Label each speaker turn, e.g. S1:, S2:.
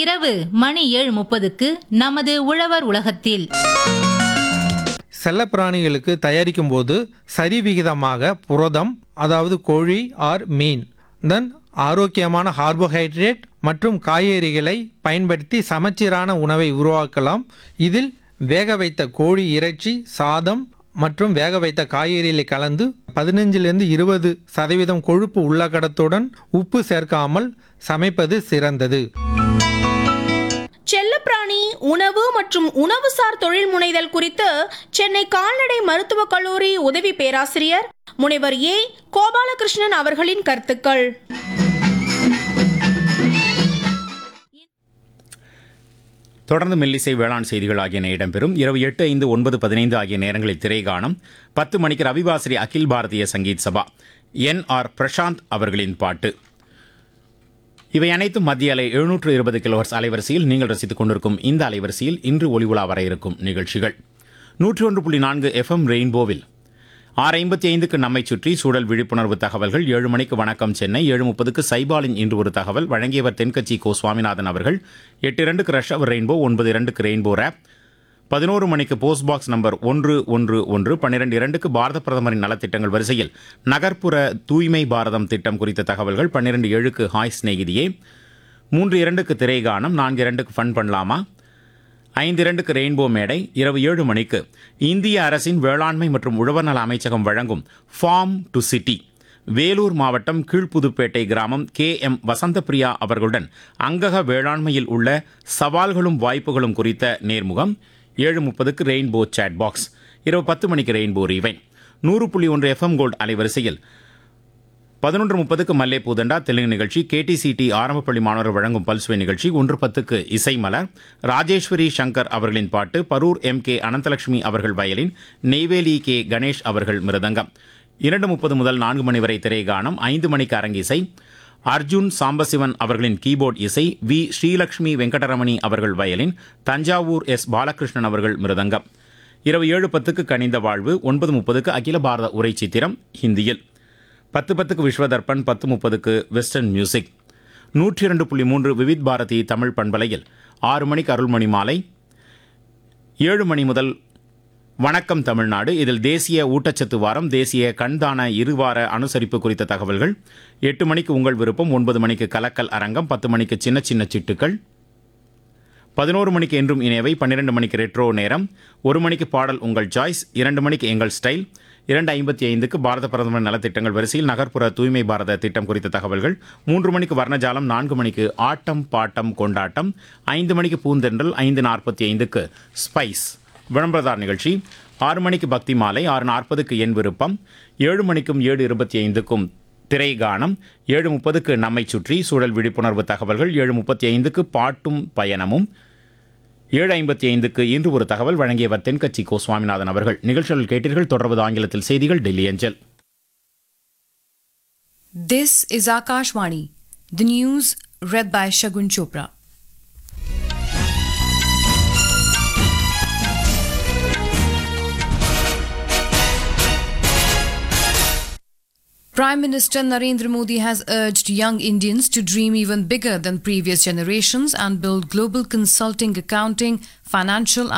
S1: இன்றிரவு மணி ஏழு முப்பதுக்கு நமது உழவர் உலகத்தில்
S2: செல்லப்பிராணிகளுக்கு தயாரிக்கும் போது சரிவிகிதமாக புரதம் அதாவது கோழி ஆர் மீன் தென் ஆரோக்கியமான கார்போஹைட்ரேட் மற்றும் காய்கறிகளை பயன்படுத்தி சமச்சீரான உணவை உருவாக்கலாம் இதில் வேக வைத்த கோழி இறைச்சி சாதம் மற்றும் வேக வைத்த காய்கறிகளை கலந்து பதினஞ்சிலிருந்து இருபது சதவீதம் கொழுப்பு உள்ளகடத்துடன் உப்பு சேர்க்காமல் சமைப்பது சிறந்தது
S3: செல்லப்பிராணி உணவு மற்றும் உணவுசார் தொழில் முனைதல் குறித்து சென்னை கால்நடை மருத்துவக் கல்லூரி உதவி பேராசிரியர் முனைவர் ஏ கோபாலகிருஷ்ணன் அவர்களின் கருத்துக்கள்
S4: தொடர்ந்து மெல்லிசை வேளாண் செய்திகள் ஆகியன இடம்பெறும் இரவு எட்டு ஐந்து ஒன்பது பதினைந்து ஆகிய நேரங்களில் திரை காணும் பத்து மணிக்கு ரவிவாசரி அகில் பாரதிய சங்கீத் சபா என் ஆர் பிரசாந்த் அவர்களின் பாட்டு இவை அனைத்தும் மத்திய அலை எழுநூற்று இருபது கிலோஹர்ஸ் அலைவரிசையில் நீங்கள் ரசித்துக் கொண்டிருக்கும் இந்த அலைவரிசையில் இன்று ஒளிவுலா வர இருக்கும் நிகழ்ச்சிகள் நூற்றி ஒன்று புள்ளி நான்கு எஃப்எம் ரெயின்போவில் ஆறு ஐம்பத்தி ஐந்துக்கு நம்மை சுற்றி சூழல் விழிப்புணர்வு தகவல்கள் ஏழு மணிக்கு வணக்கம் சென்னை ஏழு முப்பதுக்கு சைபாலின் இன்று ஒரு தகவல் வழங்கியவர் தென்கட்சி கோ சுவாமிநாதன் அவர்கள் எட்டு இரண்டுக்கு ரஷ் அவர் ரெயின்போ ஒன்பது இரண்டுக்கு ரெயின்போ ரேப் பதினோரு மணிக்கு போஸ்ட் பாக்ஸ் நம்பர் ஒன்று ஒன்று ஒன்று பன்னிரண்டு இரண்டுக்கு பாரத பிரதமரின் நலத்திட்டங்கள் வரிசையில் நகர்ப்புற தூய்மை பாரதம் திட்டம் குறித்த தகவல்கள் பன்னிரண்டு ஏழுக்கு ஹாய் சிநேகிதியே மூன்று இரண்டுக்கு திரைகானம் நான்கு இரண்டுக்கு ஃபன் பண்ணலாமா ஐந்து இரண்டுக்கு ரெயின்போ மேடை இரவு ஏழு மணிக்கு இந்திய அரசின் வேளாண்மை மற்றும் உழவர் நல அமைச்சகம் வழங்கும் ஃபார்ம் டு சிட்டி வேலூர் மாவட்டம் கீழ்ப்புதுப்பேட்டை கிராமம் கே எம் வசந்தபிரியா அவர்களுடன் அங்கக வேளாண்மையில் உள்ள சவால்களும் வாய்ப்புகளும் குறித்த நேர்முகம் ஏழு முப்பதுக்கு ரெயின்போ சேட் பாக்ஸ் இரவு பத்து மணிக்கு ரெயின்போ ரீவைன் நூறு புள்ளி ஒன்று எஃப்எம் கோல்ட் அலைவரிசையில் பதினொன்று முப்பதுக்கு மல்லே பூதண்டா தெலுங்கு நிகழ்ச்சி கேடிசிடி ஆரம்பப்பள்ளி மாணவர் வழங்கும் பல்சுவை நிகழ்ச்சி ஒன்று பத்துக்கு இசைமலர் ராஜேஸ்வரி சங்கர் அவர்களின் பாட்டு பரூர் எம் கே அனந்தலட்சுமி அவர்கள் வயலின் நெய்வேலி கே கணேஷ் அவர்கள் மிருதங்கம் இரண்டு முப்பது முதல் நான்கு மணி வரை திரைகானம் ஐந்து மணிக்கு அரங்கிசை அர்ஜுன் சாம்பசிவன் அவர்களின் கீபோர்ட் இசை வி ஸ்ரீலக்ஷ்மி வெங்கடரமணி அவர்கள் வயலின் தஞ்சாவூர் எஸ் பாலகிருஷ்ணன் அவர்கள் மிருதங்கம் இரவு ஏழு பத்துக்கு கனிந்த வாழ்வு ஒன்பது முப்பதுக்கு அகில பாரத உரை சித்திரம் ஹிந்தியில் பத்து பத்துக்கு விஸ்வதர்ப்பன் பத்து முப்பதுக்கு வெஸ்டர்ன் மியூசிக் நூற்றி இரண்டு புள்ளி மூன்று விவித் பாரதி தமிழ் பண்பலையில் ஆறு மணிக்கு அருள்மணி மாலை ஏழு மணி முதல் வணக்கம் தமிழ்நாடு இதில் தேசிய ஊட்டச்சத்து வாரம் தேசிய கண்தான இருவார அனுசரிப்பு குறித்த தகவல்கள் எட்டு மணிக்கு உங்கள் விருப்பம் ஒன்பது மணிக்கு கலக்கல் அரங்கம் பத்து மணிக்கு சின்ன சின்ன சிட்டுக்கள் பதினோரு மணிக்கு என்றும் இணையவை பன்னிரண்டு மணிக்கு ரெட்ரோ நேரம் ஒரு மணிக்கு பாடல் உங்கள் சாய்ஸ் இரண்டு மணிக்கு எங்கள் ஸ்டைல் இரண்டு ஐம்பத்தி ஐந்துக்கு பாரத பிரதமர் நலத்திட்டங்கள் வரிசையில் நகர்ப்புற தூய்மை பாரத திட்டம் குறித்த தகவல்கள் மூன்று மணிக்கு வர்ணஜாலம் நான்கு மணிக்கு ஆட்டம் பாட்டம் கொண்டாட்டம் ஐந்து மணிக்கு பூந்தென்றல் ஐந்து நாற்பத்தி ஐந்துக்கு ஸ்பைஸ் விளம்பரதார் நிகழ்ச்சி ஆறு மணிக்கு பக்தி மாலை ஆறு நாற்பதுக்கு என் விருப்பம் ஏழு மணிக்கும் ஏழு இருபத்தி ஐந்துக்கும் திரை கானம் ஏழு முப்பதுக்கு நம்மை சுற்றி சூழல் விழிப்புணர்வு தகவல்கள் ஏழு முப்பத்தி ஐந்துக்கு பாட்டும் பயணமும் ஏழு ஐம்பத்தி ஐந்துக்கு இன்று ஒரு தகவல் வழங்கியவர் தென்கட்சி கோ சுவாமிநாதன் அவர்கள் நிகழ்ச்சிகள் கேட்டீர்கள் தொடர்வது ஆங்கிலத்தில் செய்திகள் டெல்லி அஞ்சல்
S5: This is Akashvani. The news read by Shagun Chopra. Prime Minister Narendra Modi has urged young Indians to dream even bigger than previous generations and build global consulting, accounting, financial, and